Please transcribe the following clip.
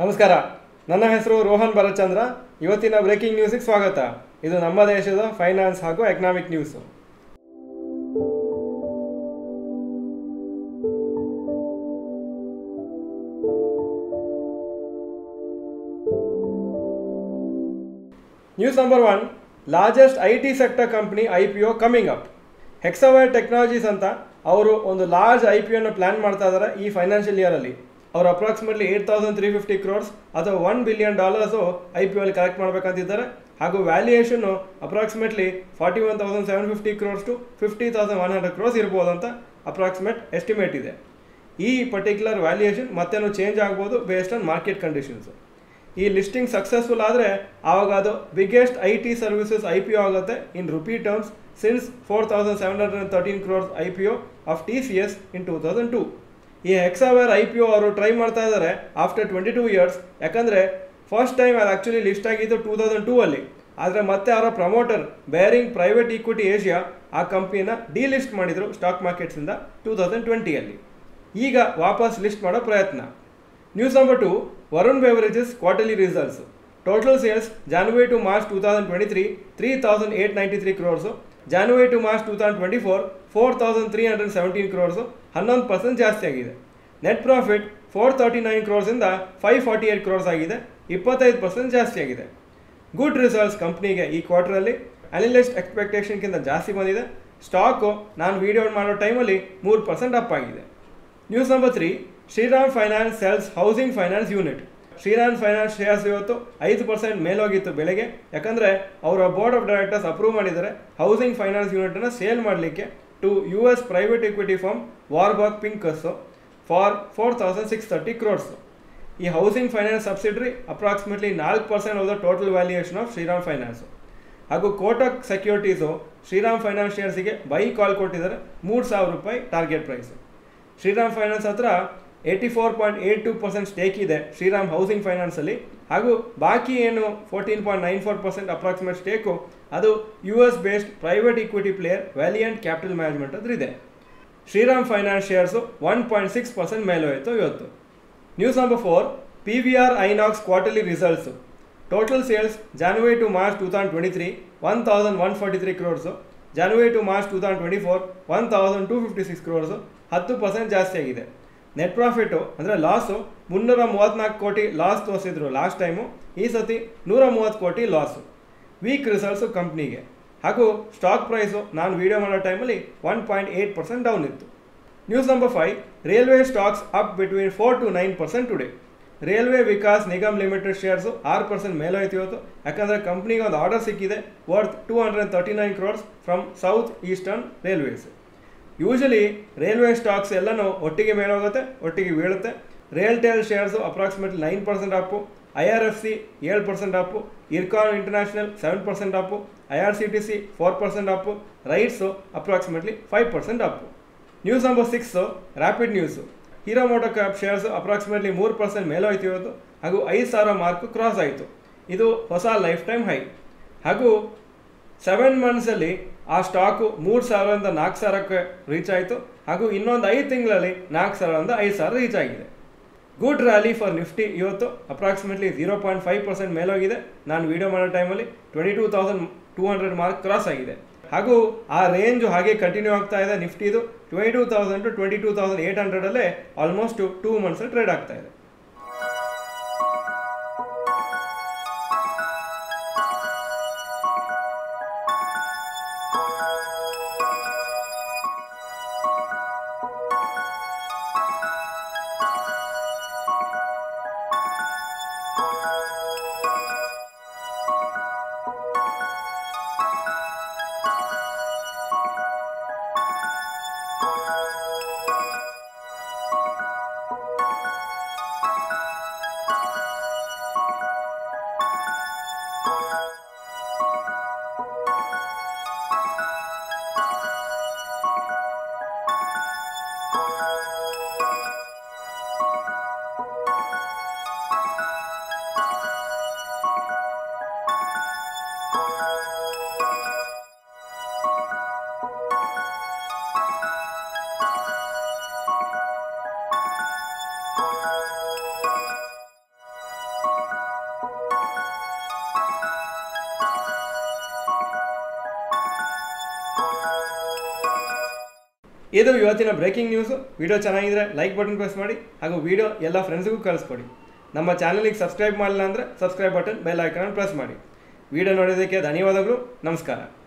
ನಮಸ್ಕಾರ ನನ್ನ ಹೆಸರು ರೋಹನ್ ಭರಚಂದ್ರ ಇವತ್ತಿನ ಬ್ರೇಕಿಂಗ್ ನ್ಯೂಸಿಗೆ ಸ್ವಾಗತ ಇದು ನಮ್ಮ ದೇಶದ ಫೈನಾನ್ಸ್ ಹಾಗೂ economic news news number one largest I T sector company I P O coming up Hexaware technologies ಅಂತ ಅವರು ಒಂದು ಲಾರ್ಜ್ ಐ ಪಿ ಒನ ಪ್ಲಾನ್ ಮಾಡ್ತಾ ಇದ್ದಾರೆ ಈ ಫೈನಾನ್ಷಿಯಲ್ ಇಯರಲ್ಲಿ ಅವರು approximately eight thousand three fifty crores ಅಥವಾ one billion dollars I P ಒಲ್ಲಿ ಕಲೆಕ್ಟ್ ಮಾಡಬೇಕಂತಿದ್ದಾರೆ ಹಾಗೂ ವ್ಯಾಲ್ಯೂಯೇಷನ್ನು approximately forty one thousand seven fifty crores to fifty thousand one hundred crores ಇರ್ಬೋದು ಅಂತ ಅಪ್ರಾಕ್ಸಿಮೇಟ್ ಎಸ್ಟಿಮೇಟ್ ಇದೆ ಈ ಪರ್ಟಿಕ್ಯುಲರ್ ವ್ಯಾಲ್ಯೂಯೇಷನ್ ಮತ್ತೇನೋ ಚೇಂಜ್ ಆಗ್ಬೋದು ಬೇಸ್ಡ್ ಆನ್ ಮಾರ್ಕೆಟ್ ಕಂಡೀಷನ್ಸು ಈ ಲಿಸ್ಟಿಂಗ್ ಸಕ್ಸಸ್ಫುಲ್ ಆದರೆ ಆವಾಗ ಅದು biggest I T services I P O ಆಗುತ್ತೆ in rupee terms since four thousand seven hundred and thirteen crores I P O of T C S in two thousand two ಈ Hexaware I P O ಅವರು try ಮಾಡ್ತಾ ಇದ್ದಾರೆ after twenty two years ಯಾಕಂದರೆ first time ಅದು actually list ಆಗಿದ್ದು two thousand two ಅಲ್ಲಿ ಆದರೆ ಮತ್ತೆ ಅವರ promoter Baring private equity Asia ಆ ಕಂಪ್ನಿನ ಡಿಲಿಸ್ಟ್ ಮಾಡಿದರು ಸ್ಟಾಕ್ ಮಾರ್ಕೆಟ್ಸಿಂದ ಟೂ ತೌಸಂಡ್ ಟ್ವೆಂಟಿಯಲ್ಲಿ ಈಗ ವಾಪಸ್ ಲಿಸ್ಟ್ ಮಾಡೋ ಪ್ರಯತ್ನ news number two Varun beverages quarterly results total sales January to March two thousand twenty three three thousand eight ninety three crores January to March two thousand twenty four four thousand three hundred seventeen crores ಹನ್ನೊಂದು percent ಜಾಸ್ತಿ ಆಗಿದೆ net profit four thirty nine ಕ್ರೋರ್ಸಿಂದ five forty eight crores ಆಗಿದೆ ಇಪ್ಪತ್ತೈದು percent ಜಾಸ್ತಿ ಆಗಿದೆ good results ಕಂಪ್ನಿಗೆ ಈ ಕ್ವಾರ್ಟರಲ್ಲಿ ಅನಲಿಸ್ಟ್ ಎಕ್ಸ್ಪೆಕ್ಟೇಷನ್ಗಿಂತ ಜಾಸ್ತಿ ಬಂದಿದೆ ಸ್ಟಾಕು ನಾನು ವಿಡಿಯೋ ಮಾಡೋ ಟೈಮಲ್ಲಿ ಮೂರು ಪರ್ಸೆಂಟ್ ಅಪ್ ಆಗಿದೆ news number three Shriram finance sells housing finance unit Shriram finance shares ಇವತ್ತು ಐದು ಪರ್ಸೆಂಟ್ ಮೇಲೋಗಿತ್ತು ಬೆಲೆಗೆ ಯಾಕಂದರೆ ಅವರ ಬೋರ್ಡ್ ಆಫ್ ಡೈರೆಕ್ಟರ್ಸ್ ಅಪ್ರೂವ್ ಮಾಡಿದ್ದಾರೆ ಹೌಸಿಂಗ್ ಫೈನಾನ್ಸ್ ಯೂನಿಟನ್ನು ಸೇಲ್ ಮಾಡಲಿಕ್ಕೆ to U S private equity firm Warburg Pincus for four thousand six thirty crores ಈ ಹೌಸಿಂಗ್ ಫೈನಾನ್ಸ್ ಸಬ್ಸಿಡರಿ ಅಪ್ರಾಕ್ಸಿಮೇಟ್ಲಿ ನಾಲ್ಕು percent of the total valuation of Shriram finance ಹಾಗೂ Kotak securities Shriram finance ಶೇರ್ಸಿಗೆ by call ಕೊಟ್ಟಿದ್ದಾರೆ ಮೂರು ಸಾವಿರ ರೂಪಾಯಿ target price Shriram finance ಹತ್ರ eighty four point eight two percent stake ಇದೆ Shriram housing ಫೈನಾನ್ಸಲ್ಲಿ ಹಾಗೂ ಬಾಕಿ ಏನು fourteen point nine four percent approximate stake ಅದು U S based private equity player Valiant capital management ಅದ್ರ ಇದೆ Shriram finance shares one point six percent ಮೇಲೆ ಹೋಯಿತು ಇವತ್ತು news number four P V R INOX quarterly results total sales January to March two thousand twenty three one thousand one forty three crores January to March two thousand twenty four one thousand two fifty six crores ಹತ್ತು percent ಜಾಸ್ತಿ ಆಗಿದೆ net profit ಅಂದರೆ loss ಮುನ್ನೂರ ಮೂವತ್ತ್ನಾಲ್ಕು ಕೋಟಿ loss ತೋರಿಸಿದ್ರು last time ಈ ಸತಿ ನೂರ ಮೂವತ್ತು ಕೋಟಿ ಲಾಸು ವೀಕ್ ರಿಸಲ್ಟ್ಸು ಕಂಪ್ನಿಗೆ ಹಾಗೂ ಸ್ಟಾಕ್ ಪ್ರೈಸು ನಾನು ವೀಡಿಯೋ ಮಾಡೋ ಟೈಮಲ್ಲಿ one point eight percent down ಇತ್ತು news number five railway stocks up between four to nine percent today railway Vikas Nigam limited shares ಆರು ಪರ್ಸೆಂಟ್ ಮೇಲೋಯ್ತು ಇವತ್ತು ಯಾಕಂದರೆ ಕಂಪ್ನಿಗೆ ಒಂದು ಆರ್ಡರ್ ಸಿಕ್ಕಿದೆ worth two hundred thirty nine crores from south eastern railways usually railway stocks ಎಲ್ಲನೂ ಒಟ್ಟಿಗೆ ಮೇಲೋಗುತ್ತೆ ಒಟ್ಟಿಗೆ ಬೀಳುತ್ತೆ RailTel shares approximately nine percent up I R F C ಏಳು percent up IRCON international seven percent up I R C T C four percent up RITES approximately five percent up news number six rapid news Hero MotoCorp shares approximately ಮೂರು percent ಮೇಲೋಯ್ತು ಇವತ್ತು ಹಾಗೂ ಐದು ಸಾವಿರ mark cross ಆಯಿತು ಇದು ಹೊಸ ಲೈಫ್ ಟೈಮ್ ಹೈ ಹಾಗೂ ಸೆವೆನ್ ಮಂತ್ಸಲ್ಲಿ ಆ ಸ್ಟಾಕು ಮೂರು ಸಾವಿರದಿಂದ ನಾಲ್ಕು ಸಾವಿರಕ್ಕೆ ರೀಚ್ ಆಯಿತು ಹಾಗೂ ಇನ್ನೊಂದು ಐದು ತಿಂಗಳಲ್ಲಿ ನಾಲ್ಕು ಸಾವಿರದಿಂದ ಐದು ಸಾವಿರ ರೀಚ್ ಆಗಿದೆ ಗುಡ್ ರ್ಯಾಲಿ ಫಾರ್ ನಿಫ್ಟಿ ಇವತ್ತು approximately zero point five percent ಮೇಲೋಗಿದೆ ನಾನು ವೀಡಿಯೋ ಮಾಡೋ ಟೈಮಲ್ಲಿ twenty two thousand two hundred mark cross ಆಗಿದೆ ಹಾಗೂ ಆ ರೇಂಜು ಹಾಗೆ ಕಂಟಿನ್ಯೂ ಆಗ್ತಾ ಇದೆ ನಿಫ್ಟಿದು twenty two thousand to twenty two thousand eight ಹಂಡ್ರೆಡಲ್ಲೇ ಆಲ್ಮೋಸ್ಟ್ ಟೂ ಮಂತ್ಸಲ್ಲಿ ಟ್ರೇಡ್ ಆಗ್ತಾ ಇದೆ ಇದು ಇವತ್ತಿನ ಬ್ರೇಕಿಂಗ್ ನ್ಯೂಸು ವಿಡಿಯೋ ಚೆನ್ನಾಗಿದ್ರೆ ಲೈಕ್ ಬಟನ್ ಪ್ರೆಸ್ ಮಾಡಿ ಹಾಗೂ ವಿಡಿಯೋ ಎಲ್ಲ ಫ್ರೆಂಡ್ಸ್ಗೂ ಕಳಿಸ್ಕೊಡಿ ನಮ್ಮ ಚಾನಲಿಗೆ ಸಬ್ಸ್ಕ್ರೈಬ್ ಮಾಡಿಲ್ಲ ಅಂದರೆ subscribe button bell icon press ಮಾಡಿ ವಿಡಿಯೋ ನೋಡೋದಕ್ಕೆ ಧನ್ಯವಾದಗಳು ನಮಸ್ಕಾರ